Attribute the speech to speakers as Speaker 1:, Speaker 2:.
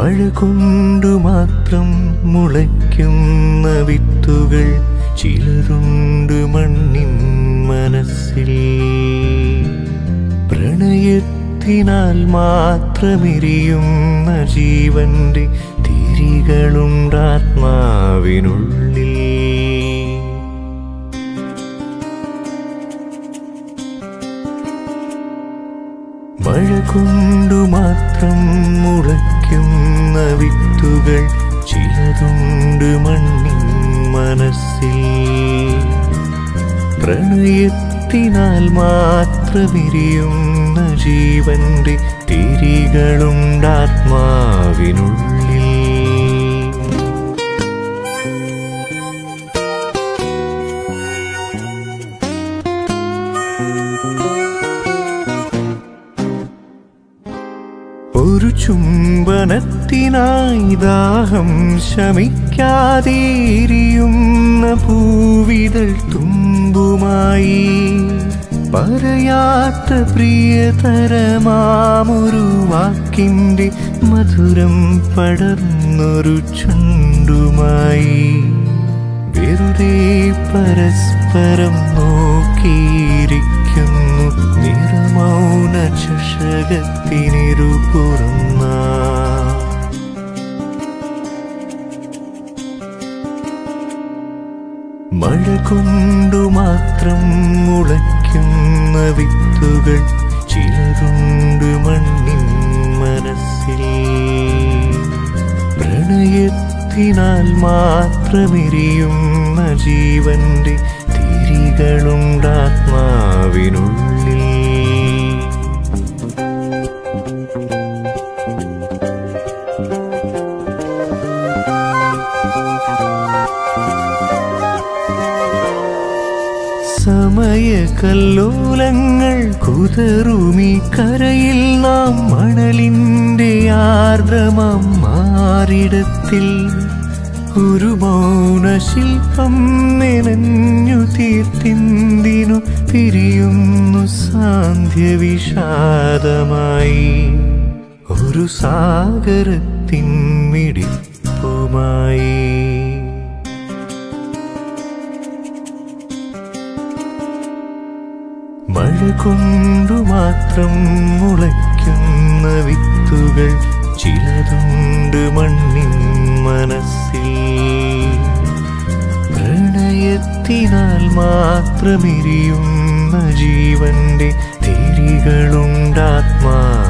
Speaker 1: മഴ കൊണ്ടു മാത്രം മുളയ്ക്കുന്ന വിത്തുകൾ ചിലരുണ്ട് മണ്ണിൻ മനസ്സിൽ പ്രണയത്തിനാൽ മാത്രമെരിയുന്ന ജീവന്റെ തിരികളുണ്ടാത്മാവിനുള്ളിൽ മഴ കൊണ്ടു മാത്രം മുളയ്ക്കുന്ന വിത്തുകൾ ചിലതുണ്ട് മണ്ണിൻ മനസ്സിൽ പ്രണയത്തിനാൽ മാത്രമെരിയുന്ന ജീവന്റെ തിരികളുണ്ടാത്മാവിനുള്ളിൽ ഒരു ചുംബനത്തിനായി ദാഹം ശമിക്കാതെരിയുന്ന പൂവിതൾ തുമ്പുമായി പറയാത്ത പ്രിയതരമാമൊരു വാക്കിൻ്റെ മധുരം പടർന്നൊരു ചുണ്ടുമായി വെറുതെ പരസ്പരം നോക്കിയിരിക്കുന്നു നിറമൗന ചഷകത്തിനിരുപുറന്ന മഴ കൊണ്ടു മാത്രം മുളയ്ക്കുന്ന വിത്തുകൾ ചിലതുണ്ട് മണ്ണിൻ മനസ്സിൽ പ്രണയത്തിനാൽ മാത്രമെരിയുന്ന ജീവന്റെ തിരികളുണ്ടാത്മാവിനുള്ളിൽ സമയകല്ലോലങ്ങൾ കുതറുമീ കരയിൽ നാം മണലിൻ്റെ ആർദ്രമം മാറിടത്തിൽ ഒരു മൗനശില്പം മെനഞ്ഞു തീർത്തിന്തിനു പിരിയുന്നു സാന്ധ്യവിഷാദമായി ഒരു സാഗരത്തിൻ മിടിപ്പുമായി മഴ കൊണ്ടു മാത്രം മുളയ്ക്കുന്ന വിത്തുകൾ ചിലതുണ്ട് മണ്ണിൻ മനസ്സിൽ പ്രണയത്തിനാൽ മാത്രമെരിയുന്ന ജീവന്റെ തിരികളുണ്ടാത്മാ